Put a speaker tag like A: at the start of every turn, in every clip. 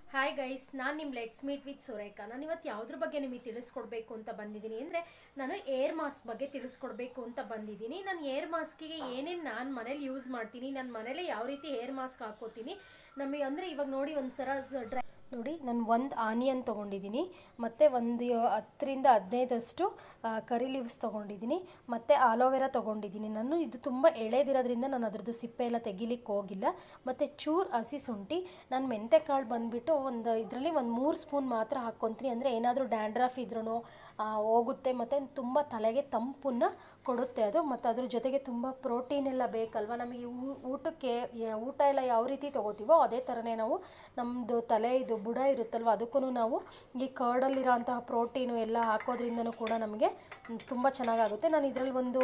A: hi guys ನಾನು ನಿಮ್ಮ let's meet with Surekha ನಾನು ಇವತ್ತು ಯಾವುದ್ರ ಬಗ್ಗೆ ನಿಮಗೆ ತಿಳಿಸ್ಕೊಡ್ಬೇಕು ಅಂತ ಬಂದಿದ್ದೀನಿ ಅಂದರೆ ನಾನು ಏರ್ ಮಾಸ್ಕ್ ಬಗ್ಗೆ ತಿಳಿಸ್ಕೊಡ್ಬೇಕು ಅಂತ ಬಂದಿದ್ದೀನಿ ನಾನು ಏರ್ ಮಾಸ್ಕಿಗೆ ಏನೇನು ನಾನು ಮನೇಲಿ ಯೂಸ್ ಮಾಡ್ತೀನಿ ನನ್ನ ಮನೇಲಿ ಯಾವ ರೀತಿ ಏರ್ ಮಾಸ್ಕ್ ಹಾಕೋತೀನಿ ನಮಗೆ ಅಂದರೆ ಇವಾಗ ನೋಡಿ ಒಂಥರ ಡ್ರೈ ನೋಡಿ ನಾನು ಒಂದು ಆನಿಯನ್ ತೊಗೊಂಡಿದ್ದೀನಿ ಮತ್ತು ಒಂದು ಹತ್ತರಿಂದ ಹದಿನೈದಷ್ಟು ಕರಿ ಲೀವ್ಸ್ ತೊಗೊಂಡಿದ್ದೀನಿ ಮತ್ತು ಆಲೋವೆರಾ ತೊಗೊಂಡಿದ್ದೀನಿ ನಾನು ಇದು ತುಂಬ ಎಳೆದಿರೋದ್ರಿಂದ ನಾನು ಅದ್ರದ್ದು ಸಿಪ್ಪೆ ಎಲ್ಲ ತೆಗಿಲಿಕ್ಕೆ ಹೋಗಿಲ್ಲ ಮತ್ತು ಚೂರು ಹಸಿ ಶುಂಠಿ ನಾನು ಮೆಂತೆಕಾಳು ಬಂದುಬಿಟ್ಟು ಒಂದು ಇದರಲ್ಲಿ ಒಂದು ಮೂರು ಸ್ಪೂನ್ ಮಾತ್ರ ಹಾಕ್ಕೊತೀನಿ ಅಂದರೆ ಏನಾದರೂ ಡ್ಯಾಂಡ್ರಫ್ ಇದ್ರೂ ಹೋಗುತ್ತೆ ಮತ್ತು ತುಂಬ ತಲೆಗೆ ತಂಪನ್ನು ಕೊಡುತ್ತೆ ಅದು ಮತ್ತು ಅದ್ರ ಜೊತೆಗೆ ತುಂಬ ಪ್ರೋಟೀನ್ ಎಲ್ಲ ಬೇಕಲ್ವ ನಮಗೆ ಊ- ಊಟಕ್ಕೆ ಯ- ಊಟ ಎಲ್ಲ ಯಾವ ರೀತಿ ತೊಗೋತೀವೋ ಅದೇ ಥರನೇ ನಾವು ನಮ್ಮದು ತಲೆ ಇದು ಬುಡ ಇರುತ್ತಲ್ವ ಅದಕ್ಕೂ ನಾವು ಈ ಕರ್ಡಲ್ಲಿರೋ ಅಂತಹ ಪ್ರೋಟೀನು ಎಲ್ಲ ಹಾಕೋದ್ರಿಂದನೂ ಕೂಡ ನಮಗೆ ತುಂಬ ಚೆನ್ನಾಗಾಗುತ್ತೆ ನಾನು ಇದರಲ್ಲಿ ಒಂದು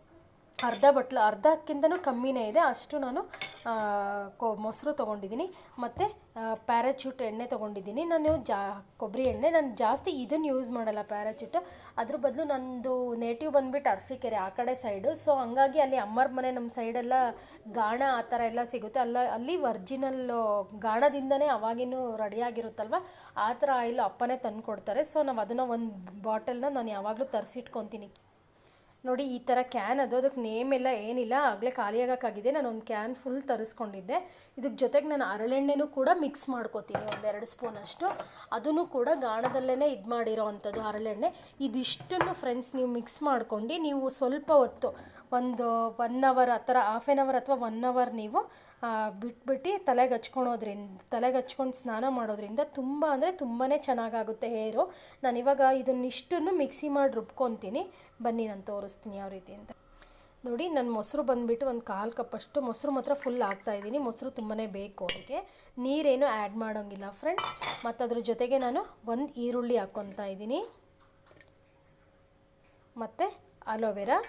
A: ಅರ್ಧ ಬಟ್ಲು ಅರ್ಧಕ್ಕಿಂತನೂ ಕಮ್ಮಿನೇ ಇದೆ ಅಷ್ಟು ನಾನು ಆ, ಕೊ ಮೊಸರು ತೊಗೊಂಡಿದ್ದೀನಿ ಮತ್ತು ಪ್ಯಾರಾಚೂಟ್ ಎಣ್ಣೆ ತೊಗೊಂಡಿದ್ದೀನಿ ನಾನು ಜಾ ಕೊಬ್ಬರಿ ಎಣ್ಣೆ ನಾನು ಜಾಸ್ತಿ ಇದನ್ನು ಯೂಸ್ ಮಾಡಲ್ಲ ಪ್ಯಾರಾಚೂಟ್ ಅದ್ರ ಬದಲು ನಂದು ನೇಟಿವ್ ಬಂದುಬಿಟ್ಟು ಅರಸೀಕೆರೆ ಆ ಕಡೆ ಸೈಡು ಸೊ ಹಂಗಾಗಿ ಅಲ್ಲಿ ಅಮ್ಮರ ಮನೆ ನಮ್ಮ ಸೈಡೆಲ್ಲ ಗಾಣ ಆ ಥರ ಎಲ್ಲ ಸಿಗುತ್ತೆ ಅಲ್ಲ ಅಲ್ಲಿ ಒರ್ಜಿನಲ್ ಗಾಣದಿಂದನೇ ಅವಾಗಿನೂ ರೆಡಿಯಾಗಿರುತ್ತಲ್ವ ಆ ಥರ ಆಯಿಲ್ ಅಪ್ಪನೇ ತಂದು ಕೊಡ್ತಾರೆ ಸೊ ನಾವು ಅದನ್ನು ಒಂದು ಬಾಟಲ್ನ ನಾನು ಯಾವಾಗಲೂ ತರಿಸಿಟ್ಕೊತೀನಿ ನೋಡಿ ಈ ಥರ ಕ್ಯಾನ್ ಅದು ಅದಕ್ಕೆ ನೇಮ್ ಎಲ್ಲ ಏನಿಲ್ಲ ಆಗಲೇ ಖಾಲಿ ಆಗೋಕ್ಕಾಗಿದೆ ನಾನು ಒಂದು ಕ್ಯಾನ್ ಫುಲ್ ತರಿಸ್ಕೊಂಡಿದ್ದೆ ಇದಕ್ಕೆ ಜೊತೆಗೆ ನಾನು ಹರಳೆಣ್ಣೆನೂ ಕೂಡ ಮಿಕ್ಸ್ ಮಾಡ್ಕೋತೀನಿ ಒಂದೆರಡು ಸ್ಪೂನ್ ಅಷ್ಟು ಅದನ್ನು ಕೂಡ ಗಾಣದಲ್ಲೇ ಇದು ಮಾಡಿರೋ ಅಂಥದ್ದು ಹರಳೆಣ್ಣೆ ಇದಿಷ್ಟನ್ನು ಫ್ರೆಂಡ್ಸ್ ನೀವು ಮಿಕ್ಸ್ ಮಾಡ್ಕೊಂಡು ನೀವು ಸ್ವಲ್ಪ ಹೊತ್ತು ಒಂದು ಒನ್ ಅವರ್ ಆ ಥರ ಹಾಫ್ ಆನ್ ಅವರ್ ಅಥವಾ ಒನ್ ಅವರ್ ನೀವು ಆ, ಬಿಟ್ಬಿಟ್ಟು ತಲೆಗೆ ಹಚ್ಕೊಳೋದ್ರಿಂದ ತಲೆಗೆ ಹಚ್ಕೊಂಡು ಸ್ನಾನ ಮಾಡೋದ್ರಿಂದ ತುಂಬ ಅಂದರೆ ತುಂಬಾ ಚೆನ್ನಾಗಾಗುತ್ತೆ ಹೇರು ನಾನು ಇವಾಗ ಇದನ್ನಿಷ್ಟನ್ನು ಮಿಕ್ಸಿ ಮಾಡಿ ರುಬ್ಕೊತೀನಿ ಬನ್ನಿ ನಾನು ತೋರಿಸ್ತೀನಿ ಯಾವ ರೀತಿ ಅಂತ ನೋಡಿ ನಾನು ಮೊಸರು ಬಂದುಬಿಟ್ಟು ಒಂದು ಕಾಲು ಕಪ್ಪಷ್ಟು ಮೊಸರು ಮಾತ್ರ ಫುಲ್ ಹಾಕ್ತಾಯಿದ್ದೀನಿ ಮೊಸರು ತುಂಬಾ ಬೇಕು ಅದಕ್ಕೆ ನೀರೇನು ಆ್ಯಡ್ ಮಾಡೋಂಗಿಲ್ಲ ಫ್ರೆಂಡ್ಸ್ ಮತ್ತು ಅದ್ರ ಜೊತೆಗೆ ನಾನು ಒಂದು ಈರುಳ್ಳಿ ಹಾಕ್ಕೊತಾ ಇದ್ದೀನಿ ಮತ್ತು ಅಲೋವೆರಾ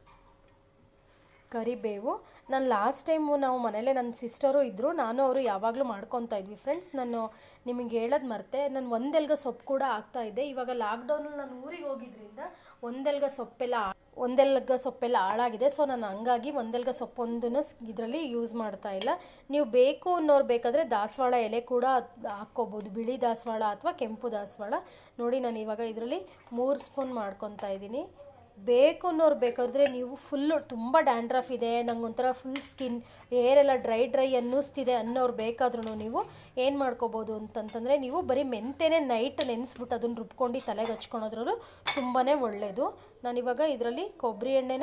A: ಕರಿಬೇವು ನಾನು ಲಾಸ್ಟ್ ಟೈಮು ನಾವು ಮನೇಲೆ ನನ್ನ ಸಿಸ್ಟರು ಇದ್ದರು ನಾನು ಅವರು ಯಾವಾಗಲೂ ಮಾಡ್ಕೊತಾ ಇದ್ವಿ ಫ್ರೆಂಡ್ಸ್ ನಾನು ನಿಮಗೆ ಹೇಳೋದು ಮರ್ತೆ ನಾನು ಒಂದೆಲ್ಗ ಸೊಪ್ಪು ಕೂಡ ಆಗ್ತಾ ಇದ್ದೆ ಇವಾಗ ಲಾಕ್ಡೌನಲ್ಲಿ ನಾನು ಊರಿಗೆ ಹೋಗಿದ್ರಿಂದ ಒಂದೆಲ್ಗ ಸೊಪ್ಪೆಲ್ಲ ಒಂದೆಲ್ಗ ಸೊಪ್ಪೆಲ್ಲ ಹಾಳಾಗಿದೆ ಸೊ ನಾನು ಹಂಗಾಗಿ ಒಂದೆಲ್ಗ ಸೊಪ್ಪೊಂದನ್ನು ಇದರಲ್ಲಿ ಯೂಸ್ ಮಾಡ್ತಾ ಇಲ್ಲ ನೀವು ಬೇಕು ಅನ್ನೋರು ಬೇಕಾದರೆ ದಾಸವಾಳ ಎಲೆ ಕೂಡ ಹಾಕ್ಕೋಬೋದು ಬಿಳಿ ದಾಸವಾಳ ಅಥವಾ ಕೆಂಪು ದಾಸವಾಳ ನೋಡಿ ನಾನು ಇವಾಗ ಇದರಲ್ಲಿ ಮೂರು ಸ್ಪೂನ್ ಮಾಡ್ಕೊತಾ ಇದ್ದೀನಿ ಬೇಕು ಅನ್ನೋರು ಬೇಕಾದ್ರೆ ನೀವು ಫುಲ್ಲು ತುಂಬ ಡ್ಯಾಂಡ್ರಫ್ ಇದೆ ನಂಗೆ ಒಂಥರ ಫುಲ್ ಸ್ಕಿನ್ ಏರೆಲ್ಲ ಡ್ರೈ ಡ್ರೈ ಅನ್ನಿಸ್ತಿದೆ ಅನ್ನೋರು ಬೇಕಾದ್ರೂ ನೀವು ಏನು ಮಾಡ್ಕೋಬೋದು ಅಂತಂತಂದರೆ ನೀವು ಬರೀ ಮೆಂತೆನೇ ನೈಟ್ ನೆನೆಸ್ಬಿಟ್ಟು ಅದನ್ನು ರುಬ್ಕೊಂಡು ತಲೆಗೆ ಹಚ್ಕೊಳೋದ್ರೂ ತುಂಬಾ ಒಳ್ಳೆಯದು ನಾನಿವಾಗ ಇದರಲ್ಲಿ ಕೊಬ್ಬರಿ ಎಣ್ಣೆನ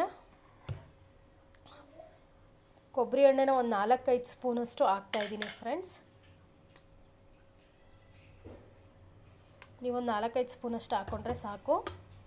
A: ಕೊಬ್ಬರಿ ಎಣ್ಣೆನ ಒಂದು ನಾಲ್ಕೈದು ಸ್ಪೂನಷ್ಟು ಹಾಕ್ತಾಯಿದ್ದೀನಿ ಫ್ರೆಂಡ್ಸ್ ನೀವೊಂದು ನಾಲ್ಕೈದು ಸ್ಪೂನಷ್ಟು ಹಾಕ್ಕೊಂಡ್ರೆ ಸಾಕು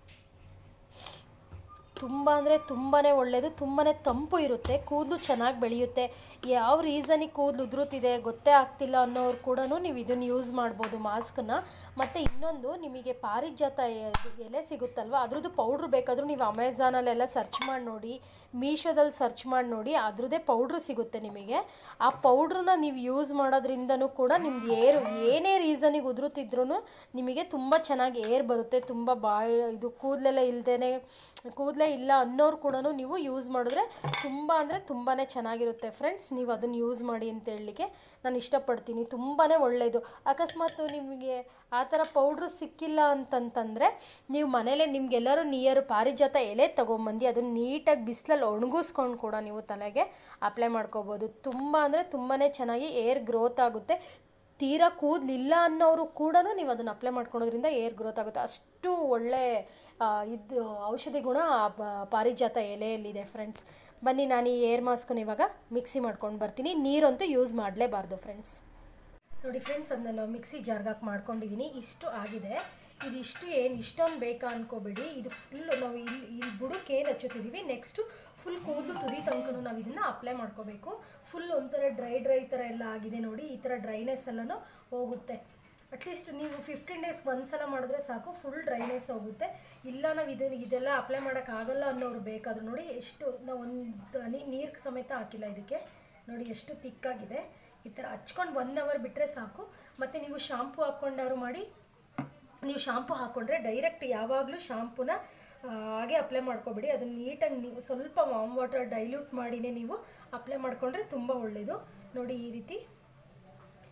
A: ತುಂಬ ಅಂದರೆ ತುಂಬಾ ಒಳ್ಳೆಯದು ತುಂಬಾ ತಂಪು ಇರುತ್ತೆ ಕೂದಲು ಚೆನ್ನಾಗಿ ಬೆಳೆಯುತ್ತೆ ಯಾವ ರೀಸನಿಗೆ ಕೂದಲು ಉದುರುತ್ತಿದೆ ಗೊತ್ತೇ ಆಗ್ತಿಲ್ಲ ಅನ್ನೋರು ಕೂಡ ನೀವು ಇದನ್ನು ಯೂಸ್ ಮಾಡ್ಬೋದು ಮಾಸ್ಕನ್ನ ಮತ್ತು ಇನ್ನೊಂದು ನಿಮಗೆ ಪಾರಿಜಾತ ಎ- ಎಲೆ ಸಿಗುತ್ತಲ್ವ ಅದ್ರದ್ದು ಪೌಡ್ರ್ ಬೇಕಾದರೂ ನೀವು ಅಮೆಝಾನಲ್ಲೆಲ್ಲ ಸರ್ಚ್ ಮಾಡಿ ನೋಡಿ ಮೀಶೋದಲ್ಲಿ ಸರ್ಚ್ ಮಾಡಿ ನೋಡಿ ಅದ್ರದ್ದೇ ಪೌಡ್ರ್ ಸಿಗುತ್ತೆ ನಿಮಗೆ ಆ ಪೌಡ್ರನ್ನ ನೀವು ಯೂಸ್ ಮಾಡೋದ್ರಿಂದನೂ ಕೂಡ ನಿಮ್ದು ಏರ್ ಏನೇ ರೀಸನಿಗೆ ಉದುರುತ್ತಿದ್ರೂ ನಿಮಗೆ ತುಂಬ ಚೆನ್ನಾಗಿ ಏರ್ ಬರುತ್ತೆ ತುಂಬ ಬಾಯ್ ಇದು ಕೂದಲೆಲ್ಲ ಇಲ್ದೇ ಕೂದಲೇ ಇಲ್ಲ ಅನ್ನೋರು ಕೂಡ ನೀವು ಯೂಸ್ ಮಾಡಿದ್ರೆ ತುಂಬ ಅಂದರೆ ತುಂಬಾ ಚೆನ್ನಾಗಿರುತ್ತೆ ಫ್ರೆಂಡ್ಸ್ ನೀವು ಅದನ್ನು ಯೂಸ್ ಮಾಡಿ ಅಂತ ಹೇಳಲಿಕ್ಕೆ ನಾನು ಇಷ್ಟಪಡ್ತೀನಿ ತುಂಬಾ ಒಳ್ಳೆಯದು ಅಕಸ್ಮಾತ್ ನಿಮಗೆ ಆ ಥರ ಪೌಡ್ರು ಸಿಕ್ಕಿಲ್ಲ ಅಂತಂತಂದರೆ ನೀವು ಮನೇಲೇ ನಿಮ್ಗೆಲ್ಲರೂ ನಿಯರು ಪಾರಿಜಾತ ಎಲೆ ತೊಗೊಂಬಂದು ಅದನ್ನು ನೀಟಾಗಿ ಬಿಸಿಲಲ್ಲಿ ಒಣಗಿಸ್ಕೊಂಡು ಕೂಡ ನೀವು ತಲೆಗೆ ಅಪ್ಲೈ ಮಾಡ್ಕೋಬೋದು ತುಂಬ ಅಂದರೆ ತುಂಬಾ ಚೆನ್ನಾಗಿ ಏರ್ ಗ್ರೋತ್ ಆಗುತ್ತೆ ತೀರಾ ಕೂದಲಿಲ್ಲ ಅನ್ನೋರು ಕೂಡ ನೀವು ಅದನ್ನು ಅಪ್ಲೈ ಮಾಡ್ಕೊಳೋದ್ರಿಂದ ಏರ್ ಗ್ರೋತ್ ಆಗುತ್ತೆ ಅಷ್ಟು ಒಳ್ಳೆ ಆ, ಇದು ಔಷಧಿ ಗುಣ ಆ ಪ- ಪಾರಿಜಾತ ಎಲೆಯಲ್ಲಿದೆ ಫ್ರೆಂಡ್ಸ್ ಬನ್ನಿ ನಾನು ಈ ಏರ್ ಮಾಸ್ಕನ್ನ ಇವಾಗ ಮಿಕ್ಸಿ ಮಾಡ್ಕೊಂಡು ಬರ್ತೀನಿ ನೀರಂತೂ ಯೂಸ್ ಮಾಡಲೇಬಾರ್ದು ಫ್ರೆಂಡ್ಸ್ ನೋಡಿ ಫ್ರೆಂಡ್ಸ್ ಅದನ್ನ ಮಿಕ್ಸಿ ಜಾರ್ಗಾಕಿ ಮಾಡ್ಕೊಂಡಿದ್ದೀನಿ ಇಷ್ಟು ಆಗಿದೆ ಇದಿಷ್ಟು ಏನು ಇಷ್ಟೊಂದು ಬೇಕಾ ಅನ್ಕೋಬೇಡಿ ಇದು ಫುಲ್ಲು ನಾವು ಇಲ್ಲಿ ಇಲ್ಲಿ ಬುಡಕ್ಕೆ ಏನು ಹಚ್ಚುತ್ತಿದ್ದೀವಿ ನೆಕ್ಸ್ಟು ಫುಲ್ ಕೂದಲು ತುದಿ ತನಕನೂ ನಾವು ಇದನ್ನು ಅಪ್ಲೈ ಮಾಡ್ಕೋಬೇಕು ಫುಲ್ ಒಂಥರ ಡ್ರೈ ಡ್ರೈ ಥರ ಎಲ್ಲ ಆಗಿದೆ ನೋಡಿ ಈ ಥರ ಡ್ರೈನೆಸ್ ಎಲ್ಲನೂ ಹೋಗುತ್ತೆ ಅಟ್ಲೀಸ್ಟ್ ನೀವು ಫಿಫ್ಟೀನ್ ಡೇಸ್ ಒಂದ್ಸಲ ಮಾಡಿದ್ರೆ ಸಾಕು ಫುಲ್ ಡ್ರೈನೆಸ್ ಹೋಗುತ್ತೆ ಇಲ್ಲ ನಾವು ಇದು ಇದೆಲ್ಲ ಅಪ್ಲೈ ಮಾಡೋಕ್ಕಾಗಲ್ಲ ಅನ್ನೋರು ಬೇಕಾದರೂ ನೋಡಿ ಎಷ್ಟು ನಾವು ಒಂದು ಹನಿ ನೀರು ಸಮೇತ ಹಾಕಿಲ್ಲ ಇದಕ್ಕೆ ನೋಡಿ ಎಷ್ಟು ತಿಕ್ಕಾಗಿದೆ ಈ ಥರ ಹಚ್ಕೊಂಡು ಒನ್ ಅವರ್ ಬಿಟ್ಟರೆ ಸಾಕು ಮತ್ತು ನೀವು ಶಾಂಪು ಹಾಕ್ಕೊಂಡಾರು ಮಾಡಿ ನೀವು ಶಾಂಪು ಹಾಕ್ಕೊಂಡ್ರೆ ಡೈರೆಕ್ಟ್ ಯಾವಾಗಲೂ ಶಾಂಪೂನ ಆ, ಹಾಗೆ ಅಪ್ಲೈ ಮಾಡ್ಕೊಬೇಡಿ ಅದನ್ನು ನೀಟಾಗಿ ನೀವು ಸ್ವಲ್ಪ ವಾಮ್ ವಾಟರ್ ಡೈಲ್ಯೂಟ್ ಮಾಡಿನೇ ನೀವು ಅಪ್ಲೈ ಮಾಡಿಕೊಂಡ್ರೆ ತುಂಬ ಒಳ್ಳೆಯದು ನೋಡಿ ಈ ರೀತಿ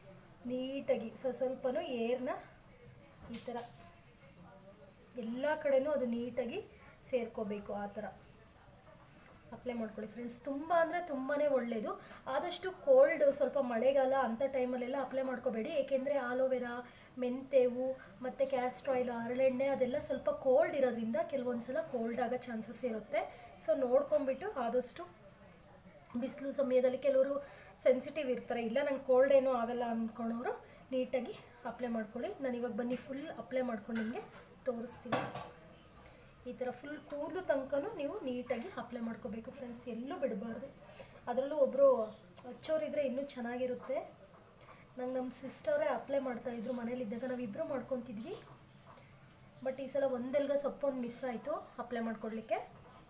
A: ನೀಟಾಗಿ ಸ ಸ್ವಲ್ಪನೂ ಏರ್ನ ಈ ಥರ ಎಲ್ಲ ಕಡೆನೂ ಅದು ನೀಟಾಗಿ ಸೇರ್ಕೋಬೇಕು ಆ ಥರ ಅಪ್ಲೈ ಮಾಡ್ಕೊಳ್ಳಿ ಫ್ರೆಂಡ್ಸ್ ತುಂಬ ಅಂದರೆ ತುಂಬಾ ಒಳ್ಳೆಯದು ಆದಷ್ಟು ಕೋಲ್ಡ್ ಸ್ವಲ್ಪ ಮಳೆಗಾಲ ಅಂಥ ಟೈಮಲ್ಲೆಲ್ಲ ಅಪ್ಲೈ ಮಾಡ್ಕೋಬೇಡಿ ಏಕೆಂದರೆ ಆಲೋವೆರಾ ಮೆಂತೆವು ಮತ್ತು ಕ್ಯಾಸ್ಟ್ರ್ ಆಯಿಲ್ ಹರಳೆಣ್ಣೆ ಅದೆಲ್ಲ ಸ್ವಲ್ಪ ಕೋಲ್ಡ್ ಇರೋದ್ರಿಂದ ಕೆಲವೊಂದು ಸಲ ಕೋಲ್ಡ್ ಆಗೋ ಚಾನ್ಸಸ್ ಇರುತ್ತೆ ಸೊ ನೋಡ್ಕೊಂಬಿಟ್ಟು ಆದಷ್ಟು ಬಿಸಿಲು ಸಮಯದಲ್ಲಿ ಕೆಲವರು ಸೆನ್ಸಿಟಿವ್ ಇರ್ತಾರೆ ಇಲ್ಲ ನಂಗೆ ಕೋಲ್ಡ್ ಏನೂ ಆಗಲ್ಲ ಅಂದ್ಕೊಳೋರು ನೀಟಾಗಿ ಅಪ್ಲೈ ಮಾಡ್ಕೊಳ್ಳಿ ನಾನು ಇವಾಗ ಬನ್ನಿ ಫುಲ್ ಅಪ್ಲೈ ಮಾಡ್ಕೊಂಡು ನಿಮಗೆ ತೋರಿಸ್ತೀನಿ ಈ ಥರ ಫುಲ್ ಕೂದಲು ತನಕನೂ ನೀವು ನೀಟಾಗಿ ಅಪ್ಲೈ ಮಾಡ್ಕೋಬೇಕು ಫ್ರೆಂಡ್ಸ್ ಎಲ್ಲೂ ಬಿಡಬಾರ್ದು ಅದರಲ್ಲೂ ಒಬ್ಬರು ಹಚ್ಚೋರಿದ್ರೆ ಇನ್ನೂ ಚೆನ್ನಾಗಿರುತ್ತೆ ನಂಗೆ ನಮ್ಮ ಸಿಸ್ಟರೇ ಅಪ್ಲೈ ಮಾಡ್ತಾಯಿದ್ರು ಮನೇಲಿದ್ದಾಗ ನಾವಿಬ್ಬರು ಮಾಡ್ಕೊತಿದ್ವಿ ಬಟ್ ಈ ಸಲ ಒಂದೆಲ್ಗ ಸೊಪ್ಪೊಂದು ಮಿಸ್ ಆಯಿತು ಅಪ್ಲೈ ಮಾಡ್ಕೊಡ್ಲಿಕ್ಕೆ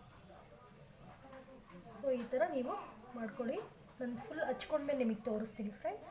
A: ಸೊ ಈ ಥರ ನೀವು ಮಾಡ್ಕೊಳ್ಳಿ ನಾನು ಫುಲ್ ಹಚ್ಕೊಂಡ್ಮೇಲೆ ನಿಮಗೆ ತೋರಿಸ್ತೀನಿ ಫ್ರೆಂಡ್ಸ್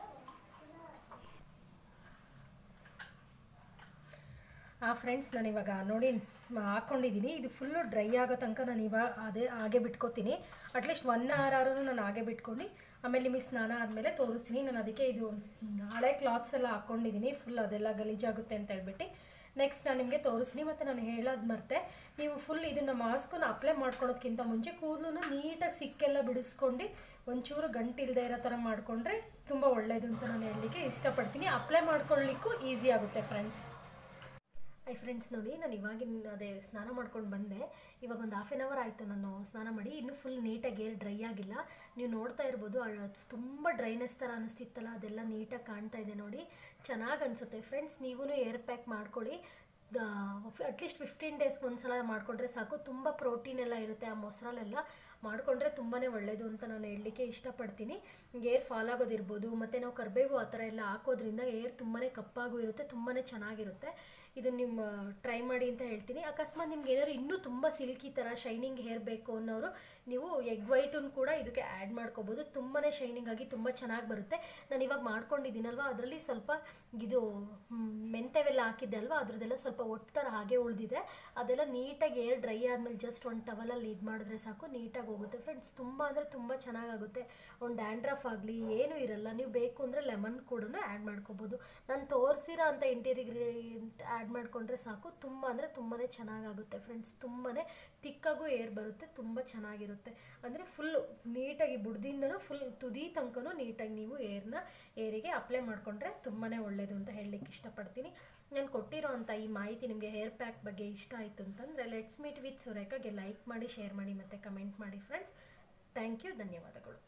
A: ಆ ಫ್ರೆಂಡ್ಸ್ ನಾನು ಇವಾಗ ನೋಡಿ ಮ- ಹಾಕ್ಕೊಂಡಿದ್ದೀನಿ ಇದು ಫುಲ್ಲು ಡ್ರೈ ಆಗೋ ತನಕ ನಾನು ಇವಾಗ ಅದೇ ಹಾಗೆ ಬಿಟ್ಕೋತೀನಿ ಅಟ್ಲೀಸ್ಟ್ ಒನ್ ಅವರ್ ಆದ್ರೂ ನಾನು ಹಾಗೆ ಬಿಟ್ಕೊಂಡು ಆಮೇಲೆ ನಿಮಗೆ ಸ್ನಾನ ಆದಮೇಲೆ ತೋರಿಸ್ತೀನಿ ನಾನು ಅದಕ್ಕೆ ಇದು ಮ್, ಹಳೆ ಕ್ಲಾತ್ಸ್ ಎಲ್ಲ ಹಾಕ್ಕೊಂಡಿದ್ದೀನಿ ಫುಲ್ ಅದೆಲ್ಲ ಗಲೀಜಾಗುತ್ತೆ ಅಂತ ಹೇಳ್ಬಿಟ್ಟು ನೆಕ್ಸ್ಟ್ ನಾನು ನಿಮಗೆ ತೋರಿಸ್ತೀನಿ ಮತ್ತು ನಾನು ಹೇಳೋದು ಮರ್ತೆ ನೀವು ಫುಲ್ ಇದನ್ನು ಮಾಸ್ಕನ್ನು ಅಪ್ಲೈ ಮಾಡ್ಕೊಳ್ಳೋದಕ್ಕಿಂತ ಮುಂಚೆ ಕೂದಲನ್ನ ನೀಟಾಗಿ ಸಿಕ್ಕೆಲ್ಲ ಬಿಡಿಸ್ಕೊಂಡು ಒಂಚೂರು ಗಂಟಿಲ್ದೇ ಇರೋ ಥರ ಮಾಡಿಕೊಂಡ್ರೆ ತುಂಬ ಒಳ್ಳೆಯದು ಅಂತ ನಾನು ಹೇಳಲಿಕ್ಕೆ ಇಷ್ಟಪಡ್ತೀನಿ ಅಪ್ಲೈ ಮಾಡ್ಕೊಳ್ಳಿಕ್ಕೂ ಈಸಿ ಆಗುತ್ತೆ ಫ್ರೆಂಡ್ಸ್ ಐ ಫ್ರೆಂಡ್ಸ್ ನೋಡಿ ನಾನು ಇವಾಗಿನ ಅದೇ ಸ್ನಾನ ಮಾಡ್ಕೊಂಡು ಬಂದೆ ಇವಾಗ ಒಂದು ಹಾಫ್ ಆನ್ ಅವರ್ ಆಯಿತು ನಾನು ಸ್ನಾನ ಮಾಡಿ ಇನ್ನೂ ಫುಲ್ ನೀಟಾಗಿ ಏರ್ ಡ್ರೈ ಆಗಿಲ್ಲ ನೀವು ನೋಡ್ತಾ ಇರ್ಬೋದು ಅದು ತುಂಬ ಡ್ರೈನೆಸ್ ಥರ ಅನಿಸ್ತಿತ್ತಲ್ಲ ಅದೆಲ್ಲ ನೀಟಾಗಿ ಕಾಣ್ತಾ ಇದೆ ನೋಡಿ ಚೆನ್ನಾಗಿ ಅನಿಸುತ್ತೆ ಫ್ರೆಂಡ್ಸ್ ನೀವೂ ಏರ್ ಪ್ಯಾಕ್ ಮಾಡ್ಕೊಳ್ಳಿ ಅಟ್ಲೀಸ್ಟ್ ಫಿಫ್ಟೀನ್ ಡೇಸ್ಗೆ ಒಂದು ಸಲ ಮಾಡಿಕೊಂಡ್ರೆ ಸಾಕು ತುಂಬ ಪ್ರೋಟೀನ್ ಎಲ್ಲ ಇರುತ್ತೆ ಆ ಮೊಸರಲ್ಲೆಲ್ಲ ಮಾಡಿಕೊಂಡ್ರೆ ತುಂಬಾ ಒಳ್ಳೆಯದು ಅಂತ ನಾನು ಹೇಳಲಿಕ್ಕೆ ಇಷ್ಟಪಡ್ತೀನಿ ಏರ್ ಫಾಲ್ ಆಗೋದಿರ್ಬೋದು ಮತ್ತು ನಾವು ಕರ್ಬೇವು ಆ ಥರ ಎಲ್ಲ ಹಾಕೋದ್ರಿಂದ ಏರ್ ತುಂಬಾ ಕಪ್ಪಾಗೂ ಇರುತ್ತೆ ತುಂಬಾ ಚೆನ್ನಾಗಿರುತ್ತೆ ಇದು ನಿಮ್ಮ ಟ್ರೈ ಮಾಡಿ ಅಂತ ಹೇಳ್ತೀನಿ ಅಕಸ್ಮಾತ್ ನಿಮ್ಗೆ ಏನಾದ್ರು ಇನ್ನೂ ತುಂಬ ಸಿಲ್ಕಿ ಥರ ಶೈನಿಂಗ್ ಹೇರ್ ಬೇಕು ಅನ್ನೋರು ನೀವು ಎಗ್ ವೈಟನ್ನು ಕೂಡ ಇದಕ್ಕೆ ಆ್ಯಡ್ ಮಾಡ್ಕೋಬೋದು ತುಂಬಾ ಶೈನಿಂಗ್ ಆಗಿ ತುಂಬ ಚೆನ್ನಾಗಿ ಬರುತ್ತೆ ನಾನು ಇವಾಗ ಮಾಡ್ಕೊಂಡಿದ್ದೀನಲ್ವ ಅದರಲ್ಲಿ ಸ್ವಲ್ಪ ಇದು ಮ್, ಮೆಂತೆವೆಲ್ಲ ಹಾಕಿದ್ದೆ ಅಲ್ವಾ ಅದ್ರದ್ದೆಲ್ಲ ಸ್ವಲ್ಪ ಒಟ್ಟು ಥರ ಹಾಗೆ ಉಳಿದಿದೆ ಅದೆಲ್ಲ ನೀಟಾಗಿ ಏರ್ ಡ್ರೈ ಆದಮೇಲೆ ಜಸ್ಟ್ ಒಂದು ಟವಲಲ್ಲಿ ಇದು ಮಾಡಿದ್ರೆ ಸಾಕು ನೀಟಾಗಿ ಹೋಗುತ್ತೆ ಫ್ರೆಂಡ್ಸ್ ತುಂಬ ಅಂದರೆ ತುಂಬ ಚೆನ್ನಾಗಾಗುತ್ತೆ ಒಂದು ಡ್ಯಾಂಡ್ರಫ್ ಆಗಲಿ ಏನೂ ಇರಲ್ಲ ನೀವು ಬೇಕು ಅಂದರೆ ಲೆಮನ್ ಕೂಡ ಆ್ಯಡ್ ಮಾಡ್ಕೋಬೋದು ನಾನು ತೋರಿಸಿರೋ ಅಂಥ ಇಂಟೀರಿಯರ್ ಆ್ಯಡ್ ಮಾಡಿಕೊಂಡ್ರೆ ಸಾಕು ತುಂಬ ಅಂದರೆ ತುಂಬಾ ಚೆನ್ನಾಗಾಗುತ್ತೆ ಫ್ರೆಂಡ್ಸ್ ತುಂಬಾ ತಿಕ್ಕಾಗೂ ಏರ್ ಬರುತ್ತೆ ತುಂಬ ಚೆನ್ನಾಗಿರುತ್ತೆ ಅಂದರೆ ಫುಲ್ಲು ನೀಟಾಗಿ ಬುಡ್ದಿಂದನೂ ಫುಲ್ ತುದಿ ತನಕನೂ ನೀಟಾಗಿ ನೀವು ಏರ್ನ ಏರಿಗೆ ಅಪ್ಲೈ ಮಾಡಿಕೊಂಡ್ರೆ ತುಂಬಾ ಒಳ್ಳೆಯದು ಅಂತ ಹೇಳಲಿಕ್ಕೆ ಇಷ್ಟಪಡ್ತೀನಿ ನಾನು ಕೊಟ್ಟಿರೋ ಅಂಥ ಈ ಮಾಹಿತಿ ನಿಮಗೆ ಹೇರ್ ಪ್ಯಾಕ್ ಬಗ್ಗೆ ಇಷ್ಟ ಆಯಿತು ಅಂತಂದರೆ ಲೆಟ್ಸ್ ಮೀಟ್ ವಿತ್ ಸುರೇಖಾಗೆ ಲೈಕ್ ಮಾಡಿ ಶೇರ್ ಮಾಡಿ ಮತ್ತು ಕಮೆಂಟ್ ಮಾಡಿ ಫ್ರೆಂಡ್ಸ್ ಥ್ಯಾಂಕ್ ಯು ಧನ್ಯವಾದಗಳು